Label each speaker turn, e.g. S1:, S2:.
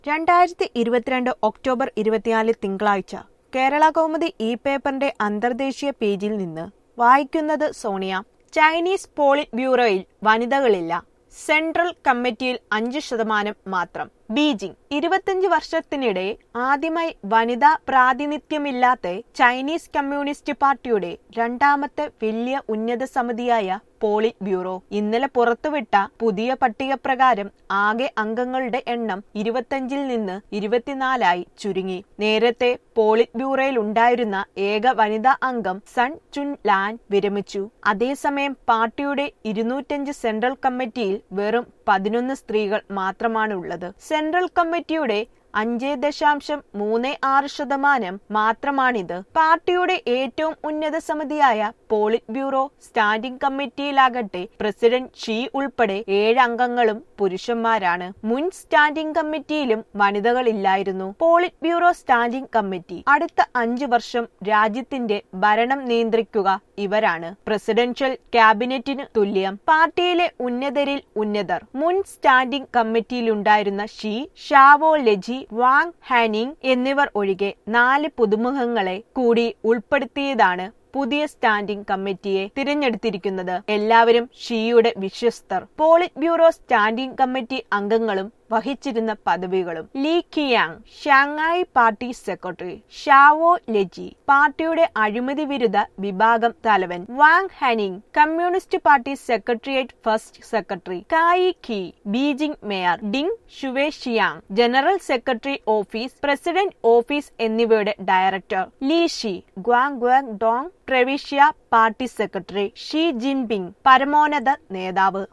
S1: രണ്ടായിരത്തി ഇരുപത്തിരണ്ട് ഒക്ടോബർ ഇരുപത്തിനാല് തിങ്കളാഴ്ച കേരള കൗമുദി ഇ പേപ്പറിന്റെ അന്തർദേശീയ പേജിൽ നിന്ന് വായിക്കുന്നത് സോണിയ ചൈനീസ് പോളിറ്റ് ബ്യൂറോയിൽ വനിതകളില്ല സെൻട്രൽ കമ്മിറ്റിയിൽ അഞ്ച് ശതമാനം മാത്രം ബീജിംഗ് ഇരുപത്തിയഞ്ച് വർഷത്തിനിടെ ആദ്യമായി വനിതാ പ്രാതിനിധ്യമില്ലാത്ത ചൈനീസ് കമ്മ്യൂണിസ്റ്റ് പാർട്ടിയുടെ രണ്ടാമത്തെ വലിയ ഉന്നത സമിതിയായ പോളിറ്റ് ബ്യൂറോ ഇന്നലെ പുറത്തുവിട്ട പുതിയ പട്ടിക പ്രകാരം ആകെ അംഗങ്ങളുടെ എണ്ണം ഇരുപത്തിയഞ്ചിൽ നിന്ന് ഇരുപത്തിനാലായി ചുരുങ്ങി നേരത്തെ പോളിറ്റ് ബ്യൂറോയിൽ ഉണ്ടായിരുന്ന ഏക വനിതാ അംഗം സൺ ചുൻ ലാൻ വിരമിച്ചു അതേസമയം പാർട്ടിയുടെ ഇരുന്നൂറ്റഞ്ച് സെൻട്രൽ കമ്മിറ്റിയിൽ വെറും പതിനൊന്ന് സ്ത്രീകൾ മാത്രമാണുള്ളത് സെൻട്രൽ കമ്മിറ്റിയുടെ അഞ്ച് ദശാംശം മൂന്ന് ആറ് ശതമാനം മാത്രമാണിത് പാർട്ടിയുടെ ഏറ്റവും ഉന്നത സമിതിയായ പോളിറ്റ് ബ്യൂറോ സ്റ്റാൻഡിംഗ് കമ്മിറ്റിയിലാകട്ടെ പ്രസിഡന്റ് ഷീ ഉൾപ്പെടെ ഏഴ് അംഗങ്ങളും പുരുഷന്മാരാണ് മുൻ സ്റ്റാൻഡിംഗ് കമ്മിറ്റിയിലും വനിതകളില്ലായിരുന്നു പോളിറ്റ് ബ്യൂറോ സ്റ്റാൻഡിംഗ് കമ്മിറ്റി അടുത്ത അഞ്ചു വർഷം രാജ്യത്തിന്റെ ഭരണം നിയന്ത്രിക്കുക ഇവരാണ് പ്രസിഡൻഷ്യൽ ക്യാബിനറ്റിന് തുല്യം പാർട്ടിയിലെ ഉന്നതരിൽ ഉന്നതർ മുൻ സ്റ്റാൻഡിംഗ് കമ്മിറ്റിയിലുണ്ടായിരുന്ന Xi Zhao Leji Wang Huning എന്നിവർ ഒഴികെ നാല് പുതുമുഖങ്ങളെ കൂടി ഉൾപ്പെടുത്തിയതാണ് പുതിയ സ്റ്റാൻഡിംഗ് കമ്മിറ്റിയെ തിരഞ്ഞെടുത്തിരിക്കുന്നത് എല്ലാവരും ഷിയുടെ വിശ്വസ്തർ പോളിറ്റ് ബ്യൂറോ സ്റ്റാൻഡിംഗ് കമ്മിറ്റി അംഗങ്ങളും വഹിച്ചിരുന്ന പദവികളും Li Qiang Shanghai party secretary Zhao Leji പാർട്ടിയുടെ അഴിമതി വിരുദ്ധ വിഭാഗം തലവൻ Wang Huning Communist Party secretariat first secretary Cai Qi Beijing mayor Ding ഷുവേ ഷിയാങ് general secretary office president office എന്നിവയുടെ director Li Xi Guang Guangdong പ്രവിശ്യ പാർട്ടി സെക്രട്ടറി ഷീ ജിൻപിങ് പരമോന്നത നേതാവ്